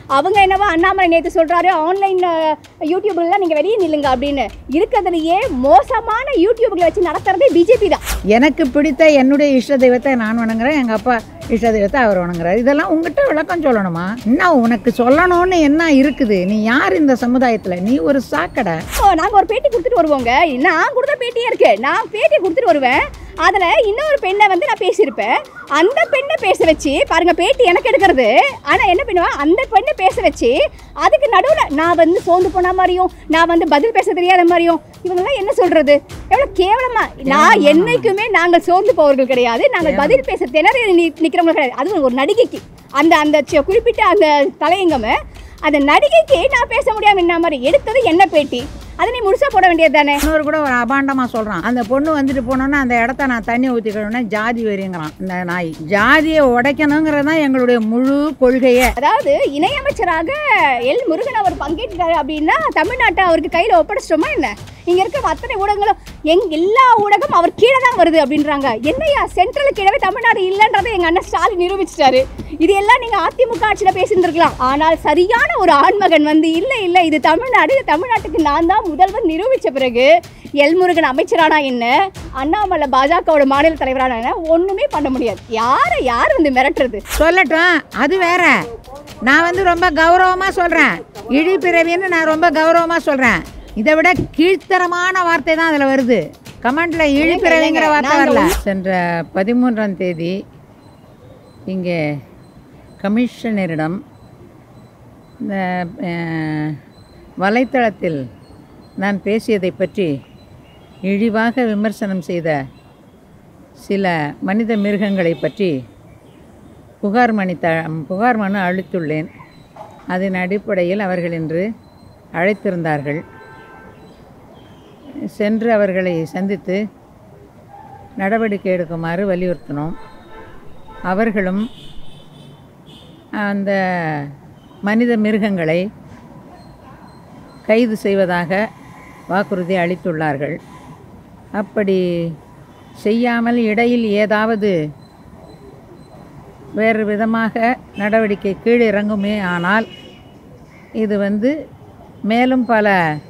அவங்க என்னவோ அண்ணாமலை நேற்று சொல்கிறாரு ஆன்லைன் யூடியூப்லாம் நீங்கள் வெளியே நில்லுங்க அப்படின்னு இருக்கிறதுலையே மோசமான யூடியூப்களை வச்சு நடத்துறதே பிஜேபி தான் எனக்கு பிடித்த என்னுடைய இஷ்ட தெய்வத்தை நான் வணங்குறேன் எங்கள் அப்பா இஷ்ட தெய்வத்தை அவர் வணங்குறாரு இதெல்லாம் உங்ககிட்ட விளக்கம் சொல்லணுமா இன்னும் உனக்கு சொல்லணும்னு என்ன இருக்குது நீ யார் இந்த சமுதாயத்தில் நீ ஒரு சாக்கடை ஓ நாங்கள் ஒரு பேட்டி கொடுத்துட்டு வருவோங்க நான் கொடுத்த பேட்டியே இருக்கு நான் பேட்டி கொடுத்துட்டு வருவேன் அதில் இன்னொரு பெண்ணை வந்து நான் பேசியிருப்பேன் அந்த பெண்ணை பேச வச்சு பாருங்க பேட்டி எனக்கு எடுக்கிறது ஆனால் என்ன பண்ணுவேன் அந்த பெண்ணை பேச வச்சு அதுக்கு நடுவில் நான் வந்து சோர்ந்து போன மாதிரியும் நான் வந்து பதில் பேச தெரியாத மாதிரியும் இவங்கெல்லாம் என்ன சொல்றது எவ்வளோ கேவலமா நான் என்னைக்குமே நாங்கள் சோர்ந்து போவர்கள் கிடையாது நாங்கள் பதில் பேச திணறி நி- நிக்கிறவங்க கிடையாது அதுவும் ஒரு நடிகைக்கு அந்த அந்த சி- குறிப்பிட்ட அந்த தலையங்கமே அந்த நடிகைக்கு நான் பேச முடியாம என்ன மாதிரி எடுத்தது என்ன பேட்டி அதை நீ முழுசா போட வேண்டியது தானே இன்னொரு கூட ஒரு அபாண்டமாக சொல்கிறான் அந்த பொண்ணு வந்துட்டு போனோன்னா அந்த இடத்த நான் தண்ணி ஊற்றிக்கணும்னா ஜாதி வெறிங்கிறான் இந்த நாய் ஜாதியை உடைக்கணுங்கிறது தான் எங்களுடைய முழு கொள்கையே அதாவது இணையமைச்சராக எல் முருகன் அவர் பங்கேற்றாரு அப்படின்னா தமிழ்நாட்டை அவருக்கு கையில் ஒப்படைச்சிட்டோமா என்ன இங்க இருக்க அத்தனை ஊடகங்களும் எங் எல்லா ஊடகம் அவர் கீழே தான் வருது அப்படின்றாங்க என்னையா சென்ட்ரல் கீழவே தமிழ்நாடு இல்லைன்றதை எங்க அண்ணன் ஸ்டாலின் நிரூபிச்சிட்டாரு இது எல்லாம் நீங்க அதிமுக ஆட்சியில பேசியிருந்திருக்கலாம் ஆனால் சரியான ஒரு ஆண்மகன் வந்து இல்லை இல்லை இது தமிழ்நாடு இது தமிழ்நாட்டுக்கு நான் தான் முதல்வர் நிரூபிச்ச பிறகு எல்முருகன் அமைச்சரானா என்ன அண்ணாமலை பாஜகவோட மாநில தலைவரானா என்ன ஒண்ணுமே பண்ண முடியாது யாரை யார் வந்து மிரட்டுறது சொல்லட்டும் அது வேற நான் வந்து ரொம்ப கௌரவமாக சொல்கிறேன் இழிப்பிறவின்னு நான் ரொம்ப கௌரவமாக சொல்கிறேன் இதை விட கீழ்த்தரமான வார்த்தை தான் அதில் வருது கமெண்ட்ல இழிப்பிறவிங்கிற வார்த்தை வரல சென்ற பதிமூன்றாம் தேதி இங்கே கமிஷனரிடம் இந்த அஹ், வலைத்தளத்தில் நான் பேசியதை பற்றி இழிவாக விமர்சனம் செய்த சில மனித மிருகங்களை பற்றி புகார் மணி த புகார் மனு அளித்துள்ளேன் அதன் அடிப்படையில் அவர்கள் இன்று அழைத்திருந்தார்கள் சென்று அவர்களை சந்தித்து நடவடிக்கை எடுக்குமாறு வலியுறுத்தினோம் அவர்களும் அந்த மனித மிருகங்களை கைது செய்வதாக வாக்குறுதி அளித்துள்ளார்கள் அப்படி செய்யாமல் இடையில் ஏதாவது வேறு விதமாக நடவடிக்கை கீழ் இறங்குமே ஆனால் இது வந்து மேலும் பல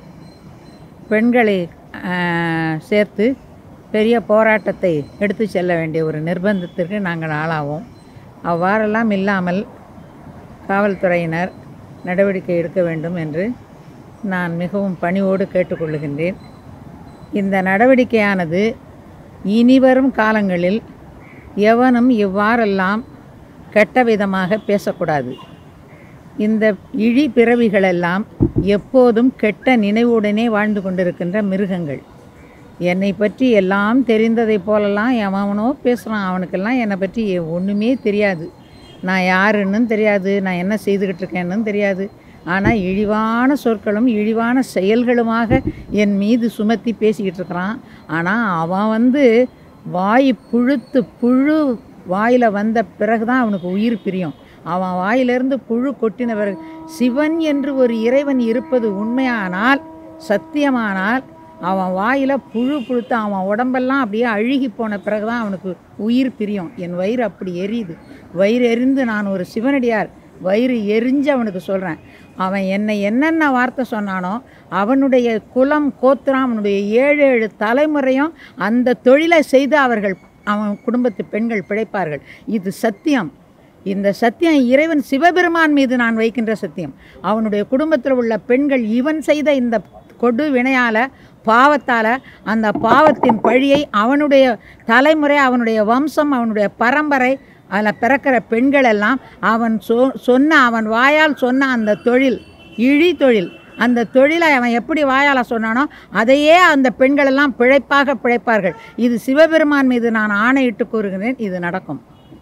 பெண்களை ஆஹ், சேர்த்து பெரிய போராட்டத்தை எடுத்து செல்ல வேண்டிய ஒரு நிர்பந்தத்திற்கு நாங்கள் ஆளாவோம் அவ்வாறெல்லாம் இல்லாமல் காவல்துறையினர் நடவடிக்கை எடுக்க வேண்டும் என்று நான் மிகவும் பணிவோடு கேட்டுக்கொள்ளுகின்றேன் இந்த நடவடிக்கையானது இனிவரும் காலங்களில் எவனும் இவ்வாறெல்லாம் கெட்ட விதமாக பேசக்கூடாது இந்த இழி பிறவிகளெல்லாம் எப்போதும் கெட்ட நினைவுடனே வாழ்ந்து கொண்டிருக்கின்ற மிருகங்கள் என்னை பற்றி எல்லாம் தெரிந்ததைப் போலலாம் எவனோ பேசுகிறான் அவனுக்கெல்லாம் என்னை பற்றி ஒன்றுமே தெரியாது நான் யாருன்னு தெரியாது நான் என்ன செய்துக்கிட்டு இருக்கேன்னு தெரியாது ஆனால் இழிவான சொற்களும் இழிவான செயல்களுமாக என் மீது சுமத்தி பேசிக்கிட்டு இருக்கிறான் ஆனால் அவன் வந்து வாய் புழுத்து புழு வாயில் வந்த பிறகு தான் அவனுக்கு உயிர் பிரியும் அவன் வாயிலிருந்து புழு கொட்டினவர் சிவன் என்று ஒரு இறைவன் இருப்பது உண்மையானால் சத்தியமானால் அவன் வாயில் புழு புழுத்து அவன் உடம்பெல்லாம் அப்படியே அழுகி போன பிறகு தான் அவனுக்கு உயிர் பிரியும் என் வயிறு அப்படி எரியுது வயிறு எரிந்து நான் ஒரு சிவனடியார் வயிறு எரிஞ்சு அவனுக்கு சொல்கிறேன் அவன் என்னை என்னென்ன வார்த்தை சொன்னானோ அவனுடைய குலம் கோத்திரம் அவனுடைய ஏழு ஏழு தலைமுறையும் அந்த தொழிலை செய்து அவர்கள் அவன் குடும்பத்து பெண்கள் பிழைப்பார்கள் இது சத்தியம் இந்த சத்தியம் இறைவன் சிவபெருமான் மீது நான் வைக்கின்ற சத்தியம் அவனுடைய குடும்பத்தில் உள்ள பெண்கள் இவன் செய்த இந்த கொடு வினையால பாவத்தால் அந்த பாவத்தின் பழியை அவனுடைய தலைமுறை அவனுடைய வம்சம் அவனுடைய பரம்பரை அதில் பிறக்கிற பெண்கள் எல்லாம் அவன் சொ சொன்ன அவன் வாயால் சொன்ன அந்த தொழில் இழி தொழில் அந்த தொழிலை அவன் எப்படி வாயால் சொன்னானோ அதையே அந்த பெண்கள் எல்லாம் பிழைப்பாக பிழைப்பார்கள் இது சிவபெருமான் மீது நான் ஆணையிட்டு கூறுகிறேன் இது நடக்கும்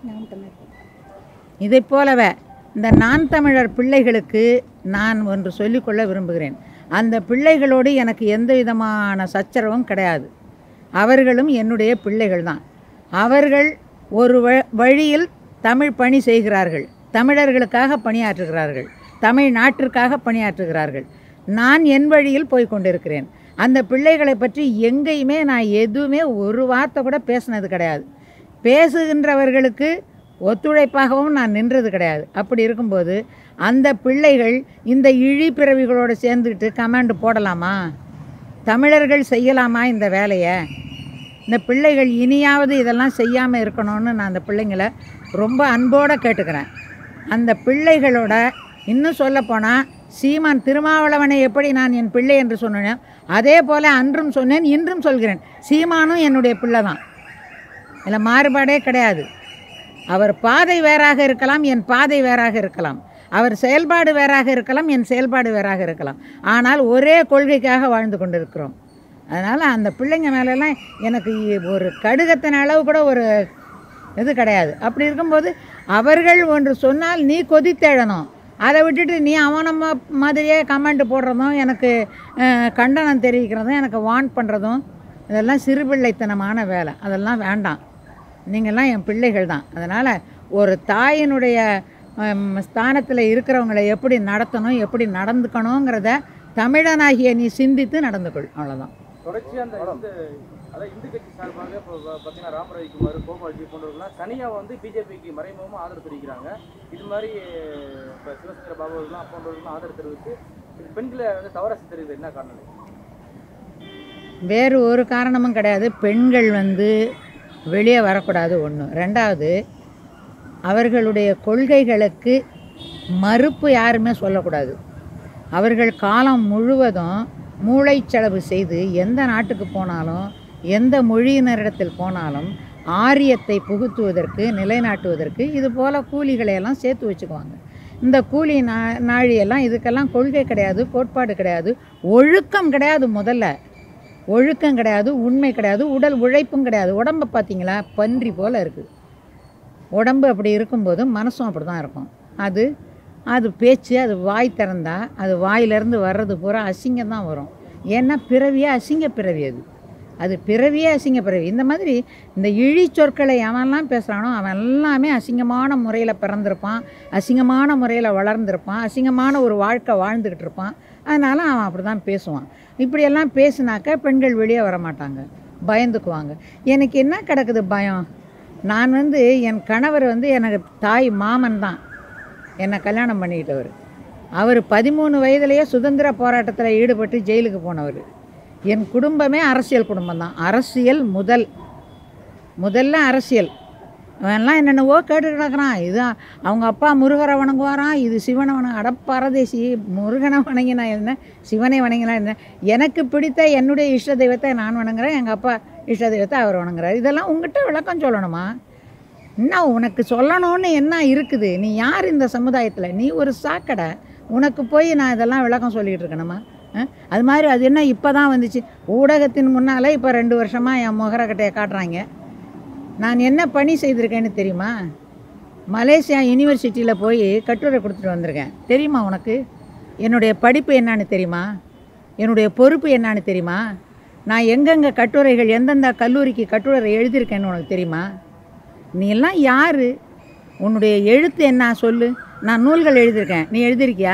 இதைப் போலவே இந்த நான் தமிழர் பிள்ளைகளுக்கு நான் ஒன்று சொல்லிக்கொள்ள விரும்புகிறேன் அந்த பிள்ளைகளோடு எனக்கு எந்த விதமான சச்சரவும் கிடையாது அவர்களும் என்னுடைய பிள்ளைகள் தான் அவர்கள் ஒரு வ வழியில் தமிழ் பணி செய்கிறார்கள் தமிழர்களுக்காக பணியாற்றுகிறார்கள் தமிழ் நாட்டிற்காக பணியாற்றுகிறார்கள் நான் என் வழியில் போய் கொண்டிருக்கிறேன் அந்த பிள்ளைகளை பற்றி எங்கேயுமே நான் எதுவுமே ஒரு வார்த்தை கூட பேசினது கிடையாது பேசுகின்றவர்களுக்கு ஒத்துழைப்பாகவும் நான் நின்றது கிடையாது அப்படி இருக்கும்போது அந்த பிள்ளைகள் இந்த இழி பிறவிகளோடு சேர்ந்துக்கிட்டு கமாண்டு போடலாமா தமிழர்கள் செய்யலாமா இந்த வேலையை இந்த பிள்ளைகள் இனியாவது இதெல்லாம் செய்யாமல் இருக்கணும்னு நான் அந்த பிள்ளைங்கள ரொம்ப அன்போடு கேட்டுக்கிறேன் அந்த பிள்ளைகளோட இன்னும் சொல்லப்போனால் சீமான் திருமாவளவனை எப்படி நான் என் பிள்ளை என்று சொன்னேனோ அதே போல் அன்றும் சொன்னேன் இன்றும் சொல்கிறேன் சீமானும் என்னுடைய பிள்ளை தான் இதில் மாறுபாடே கிடையாது அவர் பாதை வேறாக இருக்கலாம் என் பாதை வேறாக இருக்கலாம் அவர் செயல்பாடு வேறாக இருக்கலாம் என் செயல்பாடு வேறாக இருக்கலாம் ஆனால் ஒரே கொள்கைக்காக வாழ்ந்து கொண்டிருக்கிறோம் அதனால் அந்த பிள்ளைங்க மேலெல்லாம் எனக்கு ஒரு கடுகத்தின் அளவு கூட ஒரு இது கிடையாது அப்படி இருக்கும்போது அவர்கள் ஒன்று சொன்னால் நீ கொதித்தெழணும் அதை விட்டுட்டு நீ அவனை மா- மாதிரியே கமெண்ட் போடுறதும் எனக்கு அஹ், கண்டனம் தெரிவிக்கிறதும் எனக்கு வான் பண்ணுறதும் இதெல்லாம் சிறுபிள்ளைத்தனமான வேலை அதெல்லாம் வேண்டாம் நீங்கள்லாம் என் பிள்ளைகள் தான் அதனால் ஒரு தாயினுடைய ஸ்தானத்தில் இருக்கிறவங்களை எப்படி நடத்தணும் எப்படி நடந்துக்கணுங்கிறத தமிழனாகிய நீ சிந்தித்து நடந்து கொள் அவ்வளோதான் தொடர்ச்சியா அந்த இந்த அதாவது இந்து கட்சி சார்பாக இப்போ ப- பார்த்தீங்கன்னா ராம் ரவிக்குமார் கோபால்ஜி போன்றவர்கள்லாம் தனியாக வந்து பிஜேபிக்கு மறைமுகமாக ஆதரவு தெரிவிக்கிறாங்க இது மாதிரி இப்போ சிவசங்கர பாபுலாம் போன்றவர்கள்லாம் ஆதரவு தெரிவித்து இது பெண்களை வந்து தவறாக சித்தரிக்கிறது என்ன காரணம் வேறு ஒரு காரணமும் கிடையாது பெண்கள் வந்து வெளியே வரக்கூடாது ஒன்று ரெண்டாவது அவர்களுடைய கொள்கைகளுக்கு மறுப்பு யாருமே சொல்லக்கூடாது அவர்கள் காலம் முழுவதும் மூளைச்செலவு செய்து எந்த நாட்டுக்கு போனாலும் எந்த மொழியினரிடத்தில் போனாலும் ஆரியத்தை புகுத்துவதற்கு நிலைநாட்டுவதற்கு இது போல் கூலிகளை எல்லாம் சேர்த்து வச்சுக்குவாங்க இந்த கூலி நா நாழியெல்லாம் இதுக்கெல்லாம் கொள்கை கிடையாது கோட்பாடு கிடையாது ஒழுக்கம் கிடையாது முதல்ல ஒழுக்கம் கிடையாது உண்மை கிடையாது உடல் உழைப்பும் கிடையாது உடம்பை பார்த்தீங்களா பன்றி போல் இருக்குது உடம்பு அப்படி இருக்கும்போது மனசும் அப்படி தான் இருக்கும் அது அது பேச்சு அது வாய் திறந்தா அது வாயிலிருந்து வர்றது பூரா அசிங்கம் தான் வரும் ஏன்னா பிறவியே அசிங்க பிறவி அது அது பிறவியே அசிங்க பிறவி இந்த மாதிரி இந்த இழி சொற்களை எவன்லாம் பேசுகிறானோ அவன் எல்லாமே அசிங்கமான முறையில் பிறந்திருப்பான் அசிங்கமான முறையில் வளர்ந்திருப்பான் அசிங்கமான ஒரு வாழ்க்கை வாழ்ந்துக்கிட்டு இருப்பான் அதனால் அவன் அப்படி தான் பேசுவான் இப்படியெல்லாம் பேசினாக்க பெண்கள் வெளியே வர மாட்டாங்க பயந்துக்குவாங்க எனக்கு என்ன கிடக்குது பயம் நான் வந்து என் கணவர் வந்து எனக்கு தாய் மாமன் தான் என்னை கல்யாணம் பண்ணிக்கிட்டவர் அவர் பதிமூணு வயதிலேயே சுதந்திர போராட்டத்தில் ஈடுபட்டு ஜெயிலுக்கு போனவர் என் குடும்பமே அரசியல் குடும்பம் தான் அரசியல் முதல் முதல்ல அரசியல் அவன்லாம் என்னென்னவோ கேட்டு கிடக்குறான் இது அவங்க அப்பா முருகரை வணங்குவாராம் இது சிவனை வணங்க அட பரதேசி முருகனை வணங்கினா என்ன சிவனை வணங்கினா என்ன எனக்கு பிடித்த என்னுடைய இஷ்ட தெய்வத்தை நான் வணங்குறேன் எங்கள் அப்பா இஷ்ட தெய்வத்தை அவர் வணங்குறார் இதெல்லாம் உங்ககிட்ட விளக்கம் சொல்லணுமா என்ன உனக்கு சொல்லணும்னு என்ன இருக்குது நீ யார் இந்த சமுதாயத்தில் நீ ஒரு சாக்கடை உனக்கு போய் நான் இதெல்லாம் விளக்கம் சொல்லிகிட்டு இருக்கணுமா அஹ்? அது மாதிரி அது என்ன இப்போ தான் வந்துச்சு ஊடகத்தின் முன்னால் இப்போ ரெண்டு வருஷமாக என் முகரக்கட்டையை காட்டுறாங்க நான் என்ன பணி செய்திருக்கேன்னு தெரியுமா மலேசியா யூனிவர்சிட்டியில் போய் கட்டுரை கொடுத்துட்டு வந்திருக்கேன் தெரியுமா உனக்கு என்னுடைய படிப்பு என்னன்னு தெரியுமா என்னுடைய பொறுப்பு என்னன்னு தெரியுமா நான் எங்கெங்கே கட்டுரைகள் எந்தெந்த கல்லூரிக்கு கட்டுரை எழுதியிருக்கேன்னு உனக்கு தெரியுமா நீ எல்லாம் யார் உன்னுடைய எழுத்து என்ன சொல்லு நான் நூல்கள் எழுதியிருக்கேன் நீ எழுதியிருக்கியா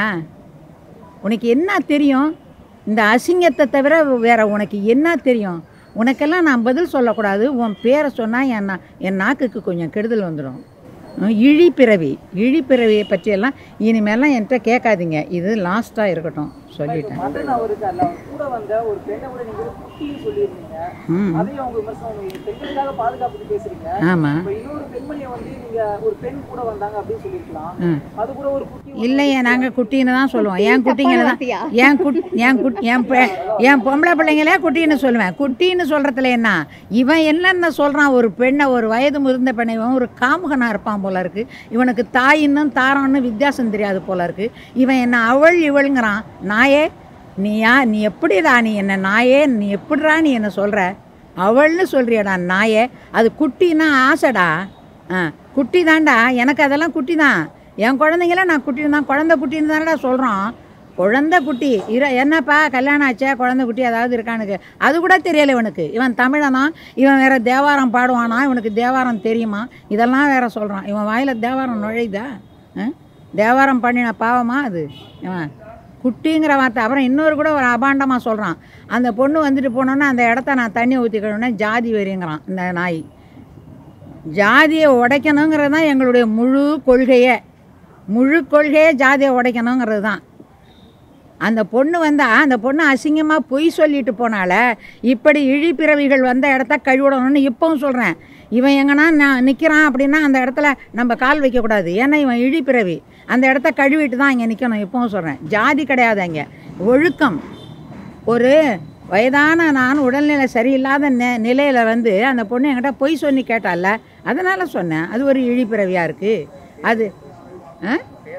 உனக்கு என்ன தெரியும் இந்த அசிங்கத்தை தவிர வேற உனக்கு என்ன தெரியும் உனக்கெல்லாம் நான் பதில் சொல்லக்கூடாது உன் பேரை சொன்னால் என் நா- என் நாக்குக்கு கொஞ்சம் கெடுதல் வந்துடும் இழிப்பிறவி இழிப்பிறவியை பற்றியெல்லாம் இனிமேலாம் என்கிட்ட கேட்காதீங்க இது லாஸ்ட்டாக இருக்கட்டும் சொல்லிட்டேன் மதன் அவருக்கு அல்ல அவர் கூட வந்த ஒரு பெண்ணை கூட நீங்க குட்டின்னு சொல்லியிருந்தீங்க ம் அதையும் அவங்க விமர்சனம் நீங்க பெண்களுக்காக பாதுகாப்புக்கு பேசுறீங்க ஆமாம் இப்ப இன்னொரு பெண்மணியை வந்து நீங்க ஒரு பெண் கூட வந்தாங்க அப்படின்னு சொல்லியிருக்கலாம் ம் அது கூட ஒரு குட்டி இல்லையே நாங்கள் குட்டின்னு தான் சொல்லுவோம் என் குட்டிங்களை தான் வார்த்தையா? என் குட் என் குட் என் பெ- என் பொம்பளை பிள்ளைங்களே குட்டின்னு சொல்லுவேன் குட்டின்னு சொல்கிறதுல என்ன இவன் என்னென்ன சொல்கிறான் ஒரு பெண்ணை ஒரு வயது முதிர்ந்த பெண்ணை இவன் ஒரு காமுகனாக இருப்பான் போல இருக்கு இவனுக்கு தாயின்னும் தாரான்னு வித்தியாசம் தெரியாது போல இருக்கு இவன் என்ன அவள் இவளுங்கிறான் நாயே நீ யா நீ எப்படிடா நீ என்ன நாயே நீ எப்படிடா நீ என்ன சொல்கிற அவள்னு சொல்கிறியடா நாயே அது குட்டின்னா ஆசைடா ஆ குட்டி தான்டா எனக்கு அதெல்லாம் குட்டி தான் என் குழந்தைங்களாம் நான் குட்டின்னு தான் குழந்தை குட்டின்னு தானடா சொல்கிறோம் குழந்தை குட்டி இர என்னப்பா கல்யாணம் ஆச்சா குழந்தை குட்டி ஏதாவது இருக்கானுக்கு அது கூட தெரியல இவனுக்கு இவன் தமிழனா இவன் வேற தேவாரம் பாடுவானா இவனுக்கு தேவாரம் தெரியுமா இதெல்லாம் வேற சொல்கிறான் இவன் வாயில் தேவாரம் நுழையுதா ஆ? தேவாரம் பண்ணின பாவமா அது இவன் குட்டிங்கிற வார்த்தை அப்புறம் இன்னொரு கூட ஒரு அபாண்டமாக சொல்கிறான் அந்த பொண்ணு வந்துட்டு போனோன்னே அந்த இடத்த நான் தண்ணி ஊற்றி கழுவுனேன் ஜாதி வெறிங்கிறான் இந்த நாய் ஜாதியை உடைக்கணுங்கிறது தான் எங்களுடைய முழு கொள்கையே முழு கொள்கையே ஜாதியை உடைக்கணுங்கிறது தான் அந்த பொண்ணு வந்தா அந்த பொண்ணு அசிங்கமாக பொய் சொல்லிட்டு போனால இப்படி இழிப்பிறவிகள் வந்த இடத்த கழுவிடணும்னு இப்போவும் சொல்கிறேன் இவன் எங்கன்னா நான் நிற்கிறான் அப்படின்னா அந்த இடத்துல நம்ம கால் வைக்கக்கூடாது ஏன்னா இவன் இழிப்பிறவி அந்த இடத்த கழுவிட்டு தான் இங்கே நிற்கணும் இப்போவும் சொல்கிறேன் ஜாதி கிடையாது அங்கே ஒழுக்கம் ஒரு வயதான நான் உடல்நிலை சரியில்லாத நெ நிலையில் வந்து அந்த பொண்ணு என்கிட்ட பொய் சொல்லி கேட்டால அதனால் சொன்னேன் அது ஒரு இழிப்பிறவியாக இருக்குது அது ஆ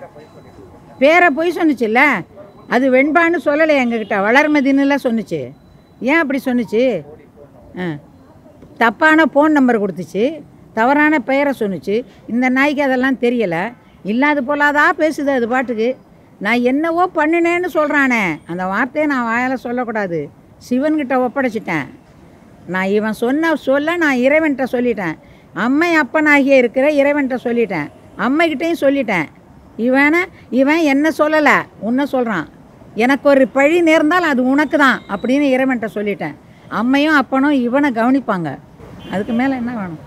பேரை பொய் சொன்னுச்சுல்ல அது வெண்பான்னு சொல்லலை எங்ககிட்ட வளர்மதின்னுல சொன்னுச்சு ஏன் அப்படி சொன்னுச்சு ஆ தப்பான ஃபோன் நம்பர் கொடுத்துச்சு தவறான பெயரை சொன்னுச்சு இந்த நாய்க்கு அதெல்லாம் தெரியலை இல்லாது போலாதா பேசுது அது பாட்டுக்கு நான் என்னவோ பண்ணினேன்னு சொல்கிறானே அந்த வார்த்தையை நான் வாயால் சொல்லக்கூடாது சிவன்கிட்ட ஒப்படைச்சிட்டேன் நான் இவன் சொன்ன சொல்ல நான் இறைவன்கிட்ட சொல்லிட்டேன் அம்மை அப்பனாகிய இருக்கிற இறைவன்கிட்ட சொல்லிட்டேன் அம்மைகிட்டையும் சொல்லிட்டேன் இவனை இவன் என்ன சொல்லலை உன்னை சொல்கிறான் எனக்கு ஒரு பழி நேர்ந்தால் அது உனக்கு தான் அப்படின்னு இறைவன்கிட்ட சொல்லிட்டேன் அம்மையும் அப்பனும் இவனை கவனிப்பாங்க அதுக்கு மேலே என்ன வேணும்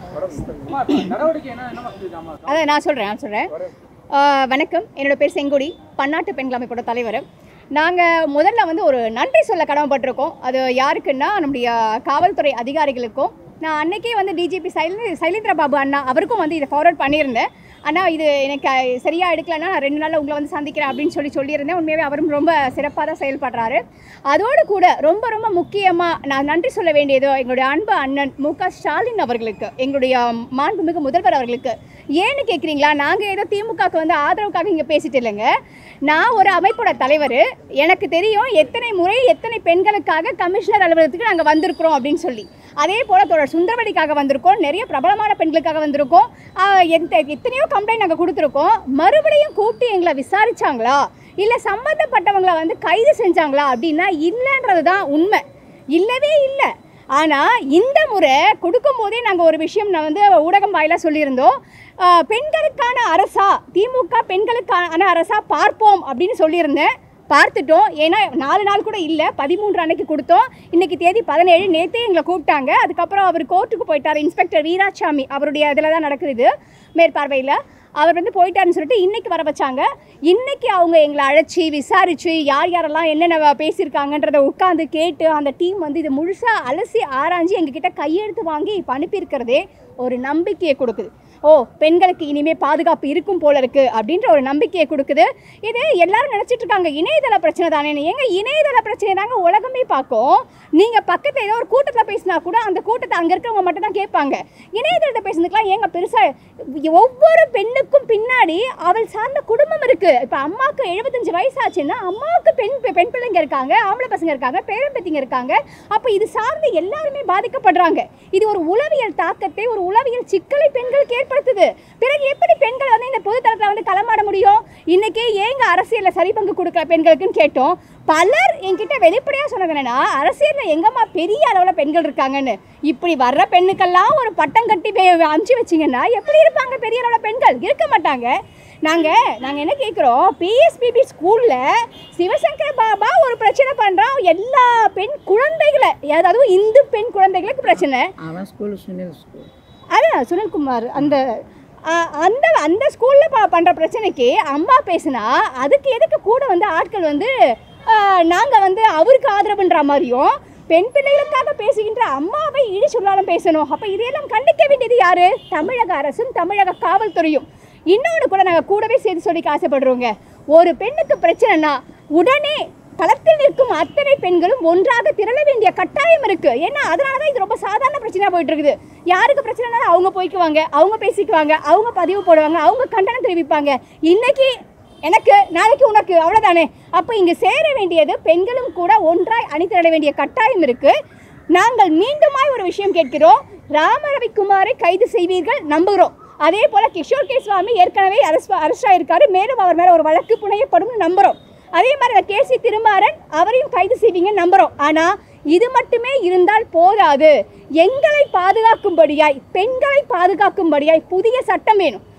அம்மா, இப்ப நடவடிக்கை என்ன என்ன சொல்லிருக்காங்க அம்மா? அதை நான் சொல்கிறேன் நான் சொல்கிறேன் வணக்கம் என்னோட பேர் செங்கொடி பன்னாட்டு பெண்கள் அமைப்போட தலைவர் நாங்கள் முதல்ல வந்து ஒரு நன்றி சொல்ல கடமைப்பட்டிருக்கோம் அது யாருக்குன்னா நம்முடைய காவல்துறை அதிகாரிகளுக்கும் நான் அன்னைக்கே வந்து டிஜிபி சைல சைலேந்திர பாபு அண்ணா அவருக்கும் வந்து இதை ஃபார்வர்ட் பண்ணியிருந்தேன் அண்ணா இது எனக்கு சரியாக எடுக்கலைன்னா நான் ரெண்டு நாளில் உங்களை வந்து சந்திக்கிறேன் அப்படின்னு சொல்லி சொல்லியிருந்தேன் உண்மையாகவே அவரும் ரொம்ப சிறப்பாக தான் செயல்படுறாரு அதோடு கூட ரொம்ப ரொம்ப முக்கியமாக நான் நன்றி சொல்ல வேண்டியது எங்களுடைய அன்பு அண்ணன் மு க ஸ்டாலின் அவர்களுக்கு எங்களுடைய மாண்புமிகு முதல்வர் அவர்களுக்கு ஏன்னு கேட்குறீங்களா நாங்கள் ஏதோ திமுகவுக்கு வந்து ஆதரவுக்காக இங்கே பேசிட்டு இல்லைங்க நான் ஒரு அமைப்போட தலைவர் எனக்கு தெரியும் எத்தனை முறை எத்தனை பெண்களுக்காக கமிஷனர் அலுவலகத்துக்கு நாங்கள் வந்திருக்கிறோம் அப்படின்னு சொல்லி அதே போல் தொடர் சுந்தரவடிக்காக வந்திருக்கோம் நிறைய பிரபலமான பெண்களுக்காக வந்திருக்கோம் ஆஹ் எந்த எத்தனையோ கம்ப்ளைண்ட் நாங்கள் கொடுத்துருக்கோம் மறுபடியும் கூப்பிட்டு எங்களை விசாரிச்சாங்களா இல்லை சம்மந்தப்பட்டவங்களை வந்து கைது செஞ்சாங்களா அப்படின்னா இல்லைன்றது தான் உண்மை இல்லவே இல்லை ஆனால் இந்த முறை கொடுக்கும்போதே நாங்கள் ஒரு விஷயம் நான் வந்து ஊடகம் வாயிலாக சொல்லியிருந்தோம் ஆஹ் பெண்களுக்கான அரசா திமுக பெண்களுக்கான அரசா பார்ப்போம் அப்படின்னு சொல்லியிருந்தேன் பார்த்துட்டோம் ஏன்னா நாலு நாள் கூட இல்லை பதிமூன்று அன்னைக்கு கொடுத்தோம் இன்னைக்கு தேதி பதினேழு நேற்றே எங்களை கூப்பிட்டாங்க அதுக்கப்புறம் அவர் கோர்ட்டுக்கு போயிட்டார் இன்ஸ்பெக்டர் வீராசாமி அவருடைய இதில் தான் நடக்குது இது மேற்பார்வையில் அவர் வந்து போயிட்டாருன்னு சொல்லிட்டு இன்னைக்கு வர வச்சாங்க இன்னைக்கு அவங்க எங்களை அழைச்சி விசாரித்து யார் யாரெல்லாம் என்னென்ன பேசியிருக்காங்கன்றதை உட்காந்து கேட்டு அந்த டீம் வந்து இதை முழுசாக அலசி ஆராய்ஞ்சு எங்ககிட்ட கையெழுத்து வாங்கி இப்போ அனுப்பியிருக்கிறதே ஒரு நம்பிக்கையை கொடுக்குது ஓ பெண்களுக்கு இனிமே பாதுகாப்பு இருக்கும் போல இருக்கு அப்படின்ற ஒரு நம்பிக்கையை கொடுக்குது இது எல்லாரும் நினைச்சிட்டு இருக்காங்க இணையதள பிரச்சனை தானே ஏங்க இணையதள பிரச்சனை தாங்க உலகமே பார்க்கும் நீங்க பக்கத்துல ஏதோ ஒரு கூட்டத்தில் பேசினா கூட அந்த கூட்டத்தை அங்க இருக்கிறவங்க மட்டும் தான் கேட்பாங்க இணையதளத்தை பேசுனதுக்கெல்லாம் ஏங்க பெருசா ஒவ்வொரு பெண்ணுக்கும் பின்னாடி அவள் சார்ந்த குடும்பம் இருக்கு இப்ப அம்மாவுக்கு எழுபத்தஞ்சு வயசு ஆச்சுன்னா அம்மாவுக்கு பெண் பெண் பிள்ளைங்க இருக்காங்க ஆம்பளை பசங்க இருக்காங்க பேரம்பத்திங்க இருக்காங்க அப்ப இது சார்ந்து எல்லாருமே பாதிக்கப்படுறாங்க இது ஒரு உளவியல் தாக்கத்தை ஒரு உளவியல் சிக்கலை பெண்களுக்கு ஏற்படுத்துது பிறகு எப்படி பெண்கள் வந்து இந்த பொதுத்தளத்தில் வந்து களமாட முடியும் இன்னைக்கு ஏங்க அரசியலில் சரி பங்கு கொடுக்கல பெண்களுக்குன்னு கேட்டோம் பலர் என்கிட்ட வெளிப்படையாக சொன்னது என்னன்னா அரசியலில் எங்கம்மா பெரிய அளவில் பெண்கள் இருக்காங்கன்னு இப்படி வர்ற பெண்ணுக்கெல்லாம் ஒரு பட்டம் கட்டி வே- அமுச்சு வச்சிங்கன்னா எப்படி இருப்பாங்க பெரிய அளவில் பெண்கள் இருக்க மாட்டாங்க நாங்கள் நாங்கள் என்ன கேட்குறோம் பிஎஸ்பிபி ஸ்கூலில் சிவசங்கர பாபா ஒரு பிரச்சனை பண்ணுறான் எல்லா பெண் குழந்தைகளை அதாவது இந்து பெண் குழந்தைகளுக்கு பிரச்சனை அவன் ஸ்கூலு சுனில் ஸ்கூல் அதான் சுனில்குமார் அந்த ஆ, அந்த அந்த ஸ்கூலில் ப பண்ணுற பிரச்சனைக்கு அம்மா பேசுனா அதுக்கு எதுக்கு கூட வந்து ஆட்கள் வந்து நாங்கள் வந்து அவருக்கு ஆதரவுன்ற மாதிரியும் பெண் பிள்ளைகளுக்காக பேசுகின்ற அம்மாவை இழி சொல்லாலும் பேசணும் அப்போ இதையெல்லாம் கண்டிக்க வேண்டியது யாரு தமிழக அரசும் தமிழக காவல்துறையும் இன்னொன்று கூட நாங்கள் கூடவே சேர்த்து சொல்லிக்க ஆசைப்படுறோங்க ஒரு பெண்ணுக்கு பிரச்சனைனா உடனே களத்தில் நிற்கும் அத்தனை பெண்களும் ஒன்றாக திரள வேண்டிய கட்டாயம் இருக்கு ஏன்னா அதனால தான் இது ரொம்ப சாதாரண பிரச்சனையா போயிட்டு இருக்குது யாருக்கு பிரச்சனைனாலும் அவங்க போய்க்குவாங்க அவங்க பேசிக்குவாங்க அவங்க பதிவு போடுவாங்க அவங்க கண்டனம் தெரிவிப்பாங்க இன்னைக்கு எனக்கு நாளைக்கு உனக்கு அவ்வளோதானே அப்போ இங்கே சேர வேண்டியது பெண்களும் கூட ஒன்றாய் அணிதிரள வேண்டிய கட்டாயம் இருக்கு நாங்கள் மீண்டுமாய் ஒரு விஷயம் கேட்கிறோம் ராமரவிக்குமாரை கைது செய்வீர்கள் நம்புகிறோம் அதே போல கிஷோர் கே சுவாமி ஏற்கனவே அரசு அரஸ்ட் ஆயிருக்காரு மேலும் அவர் மேல ஒரு வழக்கு புனையப்படும்னு நம்புறோம் அதே மாதிரி அந்த கேசி திருமாறன் அவரையும் கைது செய்வீங்கன்னு நம்புறோம் ஆனா இது மட்டுமே இருந்தால் போதாது எங்களை பாதுகாக்கும்படியாய் பெண்களை பாதுகாக்கும்படியாய் புதிய சட்டம் வேணும்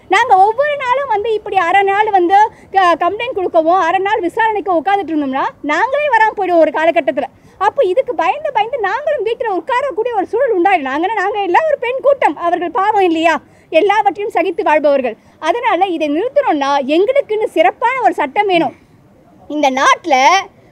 நாங்கள் ஒவ்வொரு நாளும் வந்து இப்படி அரை நாள் வந்து கம்ப்ளைண்ட் கொடுக்கவும் அரை நாள் விசாரணைக்கு உட்காந்துட்டு இருந்தோம்னா நாங்களே வராமல் போயிடுவோம் ஒரு காலகட்டத்தில் அப்போ இதுக்கு பயந்து பயந்து நாங்களும் வீட்டில் உட்காரக்கூடிய ஒரு சூழல் உண்டாயிடும் நாங்கள் நாங்கள் எல்லாம் ஒரு பெண் கூட்டம் அவர்கள் பாவம் இல்லையா எல்லாவற்றையும் சகித்து வாழ்பவர்கள் அதனால் இதை நிறுத்தணும்னா எங்களுக்குன்னு சிறப்பான ஒரு சட்டம் வேணும் இந்த நாட்டில்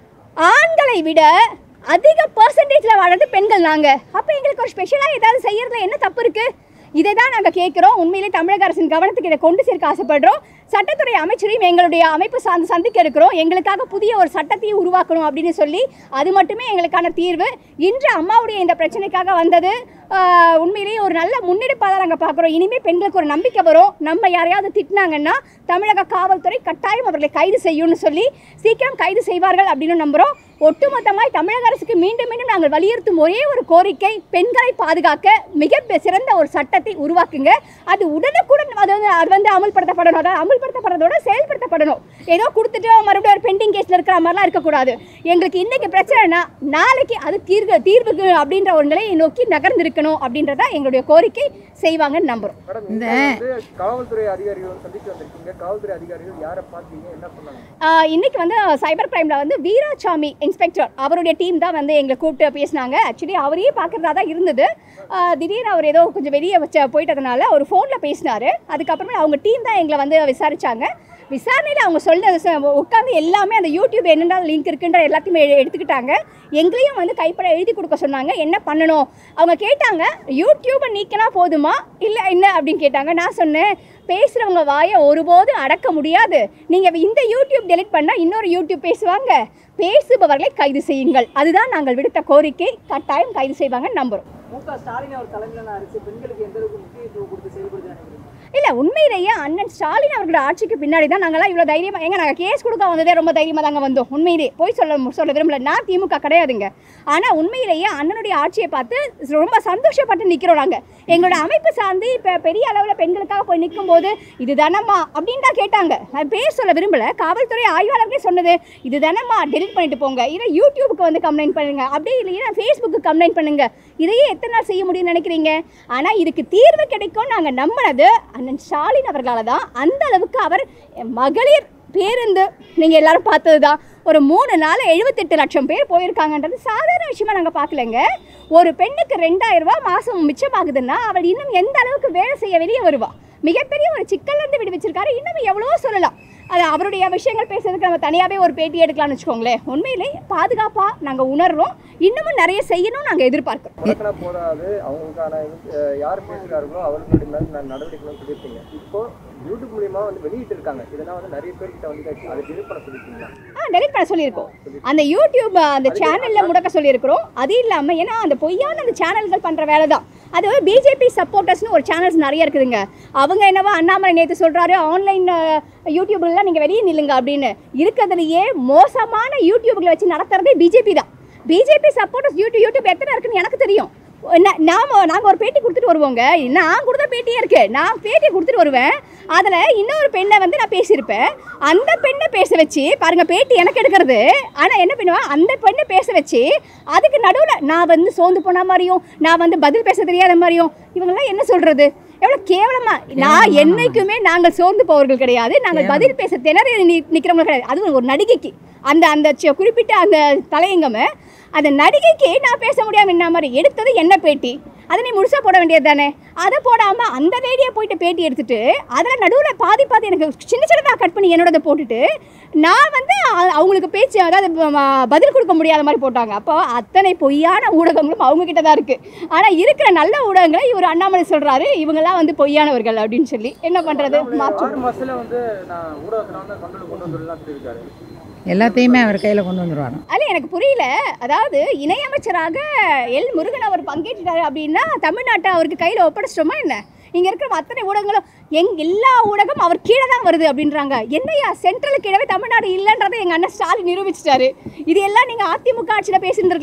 ஆண்களை விட அதிக பர்சன்டேஜில் வாழறது பெண்கள் நாங்கள் அப்போ எங்களுக்கு ஒரு ஸ்பெஷலாக ஏதாவது செய்யறதுல என்ன தப்பு இருக்குது இதை தான் நாங்கள் கேட்குறோம் உண்மையிலே தமிழக அரசின் கவனத்துக்கு இதை கொண்டு சேர்க்க ஆசைப்படுறோம் சட்டத்துறை அமைச்சரையும் எங்களுடைய அமைப்பு சார்ந்து சந்திக்க இருக்கிறோம் எங்களுக்காக புதிய ஒரு சட்டத்தையும் உருவாக்கணும் அப்படின்னு சொல்லி அது மட்டுமே எங்களுக்கான தீர்வு இன்று அம்மாவுடைய இந்த பிரச்சனைக்காக வந்தது ஆஹ், உண்மையிலேயே ஒரு நல்ல முன்னெடுப்பாக தான் நாங்கள் பார்க்குறோம் இனிமேல் பெண்களுக்கு ஒரு நம்பிக்கை வரும் நம்ம யாரையாவது திட்டினாங்கன்னா தமிழக காவல்துறை கட்டாயம் அவர்களை கைது செய்யும்னு சொல்லி சீக்கிரம் கைது செய்வார்கள் அப்படின்னு நம்புகிறோம் ஒட்டுமொத்தமாய் தமிழக அரசுக்கு மீண்டும் மீண்டும் நாங்கள் வலியுறுத்தும் ஒரே ஒரு கோரிக்கை பெண்களை பாதுகாக்க மிக பெ- சிறந்த ஒரு சட்டத்தை உருவாக்குங்க அது உடனுக்குடன் அது வந்து அது வந்து அமல்படுத்தப்படணும் அதாவது அமல்படுத்தப்படுறதோட செயல்படுத்தப்படணும் ஏதோ கொடுத்துட்டு மறுபடியும் ஒரு பெண்டிங் கேஸில் இருக்கிற மாதிரிலாம் இருக்கக்கூடாது எங்களுக்கு இன்னைக்கு பிரச்சனைனா நாளைக்கு அது தீர்வு தீர்வுக்கு அப்படின்ற ஒரு நிலையை நோக்கி நகர்ந்திருக்கணும் அப்படின்றதா எங்களுடைய கோரிக்கை செய்வாங்கன்னு நம்புகிறோம் மேடம் இந்த- இந்த வந்து காவல்துறை அதிகாரிகள் சந்திச்சு வந்திருக்கீங்க காவல்துறை அதிகாரிகள் யாரை பார்த்தீங்க என்ன சொன்னாங்க ஆஹ் இன்னைக்கு வந்து சைபர் கிரைமில் வந்து வீராசாமி இன்ஸ்பெக்டர் அவருடைய டீம் தான் வந்து எங்களை கூப்பிட்டு பேசினாங்க ஆக்சுவலி அவரையே பார்க்குறதா தான் இருந்தது ஆஹ் திடீர்னு அவர் ஏதோ கொஞ்சம் வெளியே வச்ச போயிட்டதுனால ஒரு ஃபோனில் பேசினார் அதுக்கப்புறமே அவங்க டீம் தான் எங்களை வந்து விசாரிச்சாங்க விசாரணையில் அவங்க சொல்ல உட்காந்து எல்லாமே அந்த யூடியூப் என்னென்ன லிங்க் இருக்குன்ற எல்லாத்தையுமே எ- எடுத்துக்கிட்டாங்க எங்களையும் வந்து கைப்பட எழுதி கொடுக்க சொன்னாங்க என்ன பண்ணணும் அவங்க கேட்டாங்க யூடியூப்பை நீக்கினா போதுமா இல்லை என்ன அப்படின்னு கேட்டாங்க நான் சொன்னேன் பேசுகிறவங்க வாயை ஒருபோதும் அடக்க முடியாது நீங்கள் இந்த யூடியூப் டெலிட் பண்ணால் இன்னொரு யூடியூப் பேசுவாங்க பேசுபவர்களை கைது செய்யுங்கள் அதுதான் நாங்கள் விடுத்த கோரிக்கை கட்டாயம் கைது செய்வாங்கன்னு நம்புகிறோம் மு க ஸ்டாலின் அவர் தலைமையிலான அரசு பெண்களுக்கு எந்த அளவுக்கு முக்கியத்துவம் கொடுத்து செயல்படுது நினைக்கிறீங்க இல்லை உண்மையிலேயே அண்ணன் ஸ்டாலின் அவர்களோட ஆட்சிக்கு பின்னாடி தான் நாங்களாம் இவ்வளோ தைரியமாக எங்க நாங்கள் கேஸ் கொடுக்க வந்ததே ரொம்ப தைரியமாக தாங்க வந்தோம் உண்மையிலேயே போய் சொல்ல சொல்ல விரும்பல நான் திமுக கிடையாதுங்க ஆனால் உண்மையிலேயே அண்ணனுடைய ஆட்சியை பார்த்து ரொம்ப சந்தோஷப்பட்டு நிற்கிறோம் நாங்கள் எங்களோட அமைப்பு சார்ந்து இப்போ பெரிய அளவில் பெண்களுக்காக போய் நிற்கும்போது இது தானம்மா அப்படின்னு தான் கேட்டாங்க நான் பேர் சொல்ல விரும்பல காவல்துறை ஆய்வாளர்களே சொன்னது இது தானம்மா டெலிட் பண்ணிட்டு போங்க இல்லை யூடியூபுக்கு வந்து கம்ப்ளைண்ட் பண்ணுங்க அப்படி இல்லையா ஃபேஸ்புக்கு கம்ப்ளைண்ட் பண்ணுங்க இதையே எத்தனை நாள் செய்ய முடியும்னு நினைக்கிறீங்க ஆனால் இதுக்கு தீர்வு கிடைக்கும் நாங்கள் நம்பினது அண்ணன் ஸ்டாலின் அவர்களால் தான் அந்த அளவுக்கு அவர் மகளிர் பேருந்து நீங்கள் எல்லாரும் பார்த்தது தான் ஒரு மூணு நாள் எழுபத்தெட்டு லட்சம் பேர் போயிருக்காங்கன்றது சாதாரண விஷயமா நாங்கள் பார்க்கலங்க ஒரு பெண்ணுக்கு ரெண்டாயிரம் ரூபாய் மாதம் மிச்சமாகுதுன்னா அவள் இன்னும் எந்த அளவுக்கு வேலை செய்ய வெளியே வருவா மிகப்பெரிய ஒரு சிக்கல்லேருந்து விடுவிச்சிருக்காரு இன்னும் எவ்வளவோ சொல்லலாம் அது அவருடைய விஷயங்கள் பேசுறதுக்கு நம்ம தனியாகவே ஒரு பேட்டி எடுக்கலாம்னு வச்சுக்கோங்களேன் உண்மையிலே பாதுகாப்பாக நாங்கள் உணர்றோம் இன்னமும் நிறைய செய்யணும்னு நாங்கள் எதிர்பார்க்குறோம் முடக்கினா போதாது அவங்களுக்கான அஹ், யார் பேசுகிறார்களோ அவர்களுடைய மேல் நான் நடவடிக்கைகளும் சொல்லியிருக்கீங்க இப்போ யூடியூப் மூலியமா வந்து வெளியிட்டு இருக்காங்க இதெல்லாம் வந்து நிறைய பேர்கிட்ட வந்து அதை டெலிட் பண்ண சொல்லியிருக்கீங்களா ஆ டெலிட் பண்ண சொல்லியிருக்கோம் அந்த யூடியூப் அந்த சேனலில் முடக்க சொல்லியிருக்கிறோம் அது இல்லாமல் ஏன்னா அந்த பொய்யான அந்த சேனல்கள் பண்ணுற வேலை தான் அது பிஜேபி சப்போர்ட்டர்ஸ்னு ஒரு சேனல்ஸ் நிறைய இருக்குதுங்க அவங்க என்னவோ அண்ணாமலை நேற்று சொல்கிறாரு ஆன்லைன் யூடியூப்லாம் நீங்கள் வெளியே நில்லுங்க அப்படின்னு இருக்கிறதுலையே மோசமான யூடியூப்களை வச்சு நடத்துறதே பிஜேபி தான் பிஜேபி சப்போர்ட்டர்ஸ் யூடியூப் யூடியூப் எத்தனை இருக்குன்னு எனக்கு தெரியும் என்ன- நாம நாங்கள் ஒரு பேட்டி கொடுத்துட்டு வருவோங்க நான் கொடுத்த பேட்டியே இருக்கு நான் பேட்டி கொடுத்துட்டு வருவேன் அதில் இன்னொரு பெண்ணை வந்து நான் பேசியிருப்பேன் அந்த பெண்ணை பேச வச்சு பாருங்க பேட்டி எனக்கு எடுக்கிறது ஆனால் என்ன பண்ணுவேன் அந்த பெண்ணை பேச வச்சு அதுக்கு நடுவில் நான் வந்து சோர்ந்து போன மாதிரியும் நான் வந்து பதில் பேச தெரியாத மாதிரியும் இவங்கெல்லாம் என்ன சொல்கிறது எவ்வளோ கேவலமா நான் என்னைக்குமே நாங்கள் சோர்ந்து போவர்கள் கிடையாது நாங்கள் பதில் பேச திணறி நி- நிக்கிறவங்க கிடையாது அதுவும் ஒரு நடிகைக்கு அந்த அந்த சி- குறிப்பிட்ட அந்த தலையங்கமே அந்த நடிகைக்கு நான் பேச முடியாம என்ன மாதிரி எடுத்தது என்ன பேட்டி அதை நீ முழுசாக போட வேண்டியது தானே அதை போடாமல் அந்த லேடியை போயிட்டு பேட்டி எடுத்துட்டு அதில் நடுவில் பாதி பாதி எனக்கு சின்ன சின்னதாக கட் பண்ணி என்னோடதை போட்டுட்டு நான் வந்து அ- அவங்களுக்கு பேச்சு அதாவது ப- ம- பதில் கொடுக்க முடியாத மாதிரி போட்டாங்க அப்போ அத்தனை பொய்யான ஊடகங்களும் அவங்க கிட்ட தான் இருக்குது ஆனால் இருக்கிற நல்ல ஊடகங்களை இவர் அண்ணாமலை சொல்கிறாரு இவங்கெல்லாம் வந்து பொய்யானவர்கள் அப்படின்னு சொல்லி என்ன பண்ணுறது மாற்றம் ஆறு மாசத்துல வந்து நான் ஊடகத்துல வந்து கண்ட்ரோல் கொண்டு வந்துடலாம் சொல்லியிருக்காரு எல்லாத்தையுமே அவர் கையில் கொண்டு வந்துருவாங்க அது எனக்கு புரியல அதாவது இணையமைச்சராக எல் முருகன் அவர் பங்கேற்றுட்டாரு அப்படின்னா தமிழ்நாட்டை அவருக்கு கையில் ஒப்படைச்சிட்டோமா என்ன இங்கே இருக்கிற அத்தனை ஊடகங்களும் எங் எல்லா ஊடகம் அவர் கீழே தான் வருது அப்படின்றாங்க என்னையா சென்ட்ரலுக்கு கீழவே தமிழ்நாடு இல்லைன்றதை எங்கள் அண்ணன் ஸ்டாலின் நிரூபிச்சிட்டாரு இது எல்லாம் நீங்கள் அதிமுக ஆட்சியில் பேசியிருந்திருக்கலாம்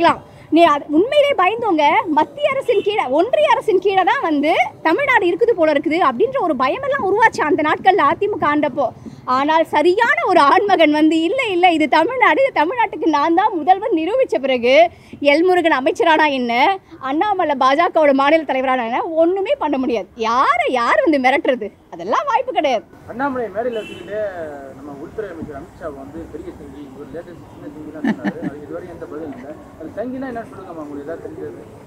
நீ அது உண்மையிலே பயந்தோங்க மத்திய அரசின் கீழே ஒன்றிய அரசின் கீழே தான் வந்து தமிழ்நாடு இருக்குது போல இருக்குது அப்படின்ற ஒரு பயமெல்லாம் உருவாச்சு அந்த நாட்களில் அதிமுக ஆண்டப்போ ஆனால் சரியான ஒரு ஆண்மகன் வந்து இல்லை இல்லை இது தமிழ்நாடு இது தமிழ்நாட்டுக்கு நான் தான் முதல்வர் நிரூபித்த பிறகு எல்முருகன் அமைச்சரானா என்ன அண்ணாமலை பாஜகவோட மாநில தலைவரான என்ன ஒன்றுமே பண்ண முடியாது யாரை யார் வந்து மிரட்டுறது அதெல்லாம் வாய்ப்பு கிடையாது அண்ணாமலை மேடையில் வச்சுக்கிட்டு நம்ம உள்துறை அமைச்சர் அமித்ஷா வந்து பெரிய சங்கி ஒரு லேட்டஸ்ட் சின்ன சங்கி தான் சொன்னாரு அது இதுவரை எந்த பதிலும் இல்லை அது சங்கினா என்ன சொல்லுங்கம்மா உங்களுக்கு ஏதாவது தெரிஞ்சது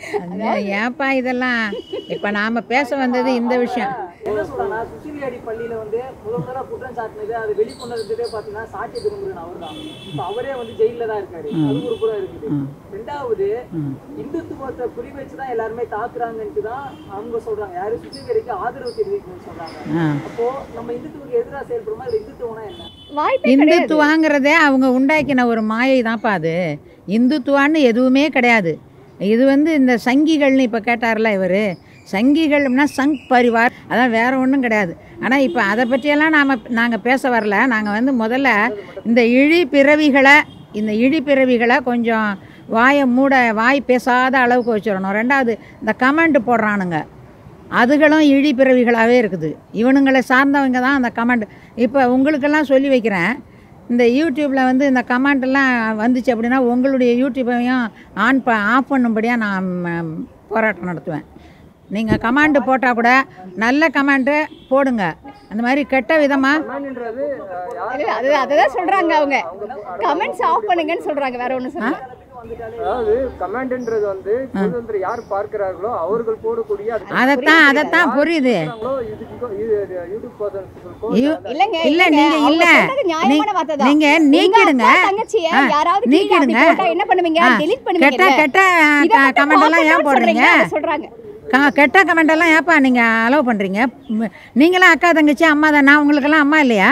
அது ஏன்ப்பா இதெல்லாம் இப்போ நாம் பேச வந்தது இந்த விஷயம் என்ன சொல்றாங்கன்னா சுசிலியாடி பள்ளியில வந்து முதல் முதலா குற்றம் சாட்டினது அது வெளிக்கொண்டதுவே பாத்தீங்கன்னா சாட்சி திருமுருகன் அவர் தான் இப்ப அவரே வந்து ஜெயில தான் இருக்காரு அது ஒரு புறம் இருக்குது ரெண்டாவது இந்துத்துவத்தை குறி வச்சுதான் எல்லாருமே தாக்குறாங்கன்ட்டு தான் அவங்க சொல்றாங்க யாரு சுசிலியாடிக்கு ஆதரவு தெரிவிக்கணும்னு சொல்றாங்க ஆ அப்போ நம்ம இந்துத்துவுக்கு எதிராக செயல்படுமா இல்ல இந்துத்துவம்னா என்ன வாய்ப்பே கிடையாது இந்துத்துவாங்கிறதே அவங்க உண்டாக்கின ஒரு மாயை தான்ப்பா அது இந்துத்துவான்னு எதுவுமே கிடையாது இது வந்து இந்த சங்கிகள்னு இப்போ கேட்டார்ல இவர் சங்கிகள்னா சங் பரிவார் அதான் வேற ஒன்றும் கிடையாது ஆனால் இப்போ அதை பற்றியெல்லாம் நாம் நாங்கள் பேச வரல நாங்கள் வந்து முதல்ல இந்த இழி பிறவிகளை இந்த இழி பிறவிகளை கொஞ்சம் வாயை மூட வாய் பேசாத அளவுக்கு வச்சிடணும் ரெண்டாவது இந்த கமெண்ட் போடுறானுங்க அதுகளும் இழி பிறவிகளாகவே இருக்குது இவனுங்களை சார்ந்தவங்க தான் அந்த கமெண்ட் இப்போ உங்களுக்கெல்லாம் சொல்லி வைக்கிறேன் இந்த யூடியூப்பில் வந்து இந்த கமெண்ட் எல்லாம் வந்துச்சு அப்படின்னா உங்களுடைய யூடியூப்பையும் ஆன் ப ஆஃப் பண்ணும்படியாக நான் ம், போராட்டம் நடத்துவேன் நீங்கள் கமாண்டு போட்டால் கூட நல்ல கமாண்டு போடுங்க அந்த மாதிரி கெட்ட விதமாக கமாண்ட்ன்றது இல்ல, அது அதுதான் சொல்றாங்க அவங்க கமெண்ட்ஸ் ஆஃப் பண்ணுங்கன்னு சொல்றாங்க வேற ஒன்றும் சொல்ல அதாவது கமாண்ட்ன்றது வந்து சுதந்திரம் யார் பார்க்கிறார்களோ அவர்கள் போடக்கூடிய அது அதைத்தான் அதைத்தான் புரியுது பார்க்கறாங்களோ, இதுக்கு இது யூடியூப் பர்சன்ஸுக்கோ ஐயோ, இல்லங்க இல்ல, இல்லங்க, நீங்க அவங்க இல்ல. சொல்றது நியாயமான வார்த்தை தான். நீங்க உங்க நீக்கிடுங்க. அக்கா, தங்கச்சிய ஆ, யாராவது கீழே அப்படி நீக்கிடுங்க. போட்டா என்ன பண்ணுவீங்க ஆ, delete கெட்ட பண்ணுவீங்க கெட்ட கமெண்ட் எல்லாம் ஏன் போடுறீங்க சொல்றாங்க க- கெட்ட கமெண்ட் எல்லாம் ஏப்பா நீங்கள் அலோவ் பண்ணுறீங்க நீங்களாம் அக்கா தங்கச்சி அம்மா தான் நான் உங்களுக்கெல்லாம் அம்மா இல்லையா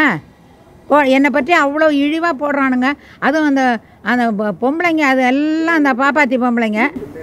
போ என்னை பற்றி அவ்வளோ இழிவாக போடுறானுங்க அதுவும் அந்த அந்த பொ- பொம்பளைங்க அது எல்லாம் அந்த பாப்பாத்தி பொம்பளைங்க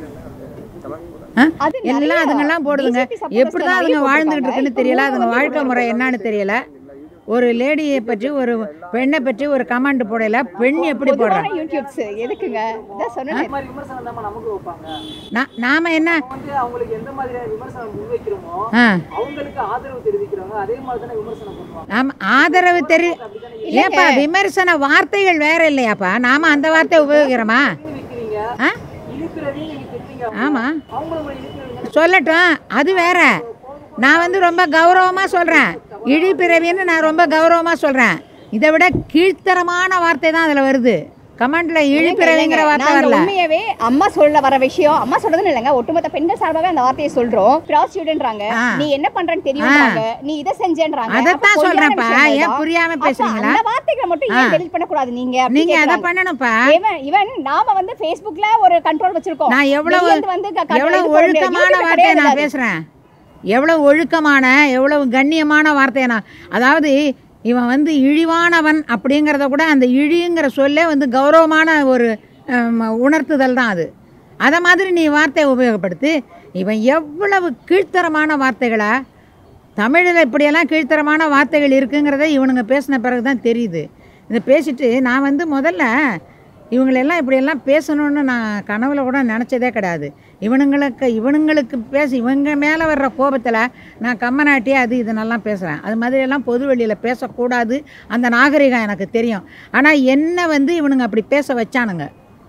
ஆ? அது நிறைய எல்லாம் அதுங்கெல்லாம் போடுதுங்க BJP supporters எப்படி தான் நிறைய அதுங்க வாழ்ந்துகிட்டு போட்டிருக்காங்க. இருக்குன்னு இப்ப தெரியல மூணு அதுங்க வந்து வாழ்க்கை முறை என்னன்னு தெரியல ஒரு லேடியை பற்றி ஒரு பெண்ணை பற்றி ஒரு கமெண்ட் போடல பெண் எப்படி போடுறா பொதுவான யூடியூப்ஸ் எதுக்குங்க இதான் சொன்னேன் இந்த மாதிரி விமர்சனம் தான் நமக்கு வைப்பாங்க நான் நாம் என்ன நம்ம வந்து அவங்களுக்கு எந்த மாதிரியான விமர்சனம் முன்வைக்கிறோமோ ஆ அவங்களுக்கு ஆதரவு தெரிவிக்கிறவங்க அதே மாதிரி தானே விமர்சனம் பண்ணுவாங்க ஆமாம் ஆதரவு தெரி ஏப்பா விமர்சன வார்த்தைகள் வேற இல்லையாப்பா நாம அந்த வார்த்தை உபயோகிக்கிறோமா நீங்க வைக்கிறீங்க ஆ இழுக்கிறதையும் நீங்க திட்டுறீங்க ஆமாம் அவங்கள உங்களை இழுக்கிறவங்க சொல்லட்டும் அது வேற நான் வந்து ரொம்ப கௌரவமாக சொல்கிறேன் இழிப்பிறவின்னு நான் ரொம்ப கௌரவமாக சொல்கிறேன் இதை விட கீழ்த்தரமான வார்த்தை தான் அதில் வருது கமெண்டில் இழிப்பிறவிங்கிற வார்த்தை நாங்க வரல உண்மையாவே அம்மா சொல்ல வர விஷயம் அம்மா சொல்றதுன்னு இல்லைங்க ஒட்டுமொத்த பெண்கள் சார்பாவே அந்த வார்த்தையை சொல்றோம் ப்ராஸ்டியூட்ன்றாங்க ஆ. நீ என்ன பண்றன்னு தெரியும்ன்றாங்க நீ இதை செஞ்சேன்றாங்க அதைத்தான் அப்ப பொய்யான சொல்றேன்ப்பா. விஷயங்கள் ஏன் தான். புரியாம அப்ப பேசுறீங்களா? அந்த வார்த்தைகளை மட்டும் ஏன் ஆ. டெலிட் பண்ணக்கூடாது நீங்க அப்படி நீங்கள் அதை கேக்குறாங்க. பண்ணணும்ப்பா இவன் இவன் நாம வந்து Facebookல ஒரு கண்ட்ரோல் வச்சிருக்கோம் நான் எவ்வளவு வெளிய இருந்து வந்து க- control எவ்வளவு இது பண்ண முடியாது. ஒழுக்கமான YouTubeல வார்த்தையை கிடையாது நான் அது. பேசுகிறேன் எவ்வளவு ஒழுக்கமான எவ்வளவு கண்ணியமான வார்த்தையை நான் அதாவது இவன் வந்து இழிவானவன் அப்படிங்கிறத கூட அந்த இழிங்கிற சொல்லே வந்து கௌரவமான ஒரு ஹம், உணர்த்துதல் தான் அது அதை மாதிரி நீ வார்த்தையை உபயோகப்படுத்தி இவன் எவ்வளவு கீழ்த்தரமான வார்த்தைகளை தமிழில் இப்படியெல்லாம் கீழ்த்தரமான வார்த்தைகள் இருக்குங்கிறத இவனுங்க பேசின பிறகு தான் தெரியுது இதை பேசிட்டு நான் வந்து முதல்ல இவங்களெல்லாம் இப்படியெல்லாம் பேசணும்னு நான் கனவுல கூட நினச்சதே கிடையாது இவனுங்களுக்கு இவனுங்களுக்கு பேச இவங்க மேலே வர்ற கோபத்தில் நான் கம்மநாட்டி அது இதனெல்லாம் பேசுகிறேன் அது மாதிரியெல்லாம் பொது வெளியில் பேசக்கூடாது அந்த நாகரிகம் எனக்கு தெரியும் ஆனால் என்ன வந்து இவனுங்க அப்படி பேச வச்சானுங்க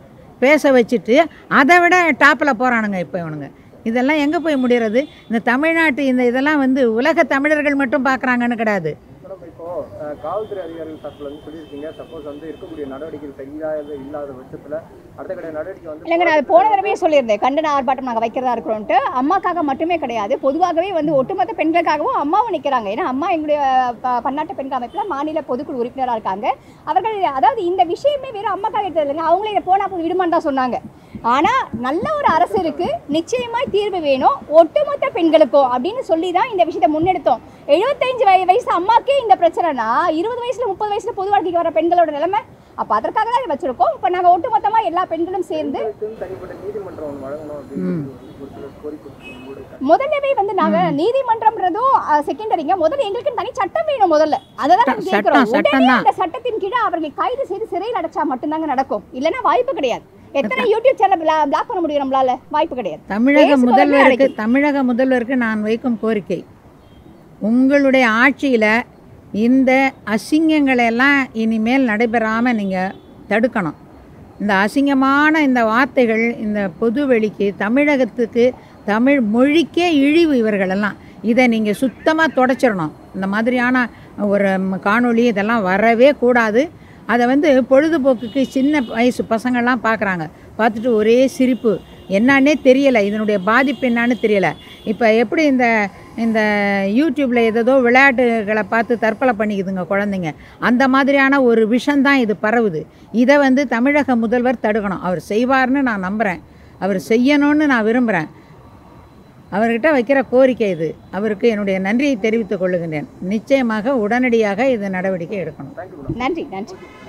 பேச வச்சுட்டு அதை விட டாப்பில் போகிறானுங்க இப்போ இவனுங்க இதெல்லாம் எங்கே போய் முடிகிறது இந்த தமிழ்நாட்டு இந்த இதெல்லாம் வந்து உலக தமிழர்கள் மட்டும் பார்க்குறாங்கன்னு கிடையாது மேடம் இப்போ அஹ், காவல்துறை அதிகாரிகள் தரப்புல வந்து சொல்லியிருக்கீங்க சப்போஸ் வந்து இருக்கக்கூடிய நடவடிக்கைகள் சரியாக இல்லாத பட்சத்துல அடுத்த கட்ட நடவடிக்கை வந்து இல்லைங்க நான் அது போன தடவையே சொல்லியிருந்தேன் கண்டன ஆர்ப்பாட்டம் நாங்கள் வைக்கிறதா இருக்கிறோன்ட்டு அம்மாக்காக மட்டுமே கிடையாது பொதுவாகவே வந்து ஒட்டுமொத்த பெண்களுக்காகவும் அம்மாவும் நிற்கிறாங்க ஏன்னா அம்மா எங்களுடைய ப- பன்னாட்டு பெண்கள் அமைப்பில் மாநில பொதுக்குழு உறுப்பினராக இருக்காங்க அவர்கள் அதாவது இந்த விஷயமே வெறும் அம்மாக்காக எடுத்தது இல்லைங்க அவங்களே இதை போனா போது விடுமான்னு தான் சொன்னாங்க ஆனால் நல்ல ஒரு அரசு இருக்கு நிச்சயமாய் தீர்வு வேணும் ஒட்டுமொத்த பெண்களுக்கும் அப்படின்னு சொல்லி தான் இந்த விஷயத்தை முன்னெடுத்தோம் எழுபத்தஞ்சு வய வயசு அம்மாக்கே இந்த பிரச்சனைனா இருபது வயசுல முப்பது வயசுல பொது வாழ்க்கைக்கு வர பெண்களோட நிலைமை அப்போ அதற்காக தான் இதை வச்சிருக்கோம் இப்போ நாங்கள் ஒட்டுமொத்தமாக எல்லா பெண்களும் சேர்ந்து பெண்களுக்குன்னு தனிப்பட்ட நீதிமன்றம் ஒன்று வழங்கணும் அப்படின்னு ஒரு சில கோரிக்கை உங்களுடைய முதல்லவே வந்து நாங்க நீதிமன்றம்ன்றதும் செகண்டரிங்க முதல்ல எங்களுக்கு தனி சட்டம் வேணும் முதல்ல அதை தான் நாங்க சட்டம், கேட்கிறோம் சட்டம் உடனே தான். அந்த சட்டத்தின் கீழே அவர்களை கைது செய்து சிறையில் அடைச்சா மட்டும்தாங்க நடக்கும் இல்லைன்னா வாய்ப்பு கிடையாது எத்தனை யூடியூப் சேனல் பிளாக் பண்ண முடியும் நம்மளால வாய்ப்பு கிடையாது தமிழக பேசுபவர்கள் முதல்வருக்கு அழைக்கும். தமிழக முதல்வருக்கு நான் வைக்கும் கோரிக்கை உங்களுடைய ஆட்சியில் இந்த அசிங்கங்களை எல்லாம் இனிமேல் நடைபெறாமல் நீங்கள் தடுக்கணும் இந்த அசிங்கமான இந்த வார்த்தைகள் இந்த பொது வெளிக்கு தமிழகத்துக்கு தமிழ் மொழிக்கே இழிவு இவர்களெல்லாம் இதை நீங்கள் சுத்தமாக தொடச்சிடணும் இந்த மாதிரியான ஒரு ம், காணொளி இதெல்லாம் வரவே கூடாது அதை வந்து பொழுதுபோக்குக்கு சின்ன வயசு பசங்கள்லாம் பார்க்குறாங்க பார்த்துட்டு ஒரே சிரிப்பு என்னன்னே தெரியலை இதனுடைய பாதிப்பு என்னன்னு தெரியலை இப்போ எப்படி இந்த இந்த யூடியூப்பில் ஏதேதோ விளையாட்டுகளை பார்த்து தற்கொலை பண்ணிக்குதுங்க குழந்தைங்க அந்த மாதிரியான ஒரு விஷம்தான் இது பரவுது இதை வந்து தமிழக முதல்வர் தடுக்கணும் அவர் செய்வார்னு நான் நம்புகிறேன் அவர் செய்யணும்னு நான் விரும்புகிறேன் அவர்கிட்ட வைக்கிற கோரிக்கை இது அவருக்கு என்னுடைய நன்றியை தெரிவித்துக் கொள்ளுகின்றேன் நிச்சயமாக உடனடியாக இது நடவடிக்கை எடுக்கணும் நன்றி நன்றி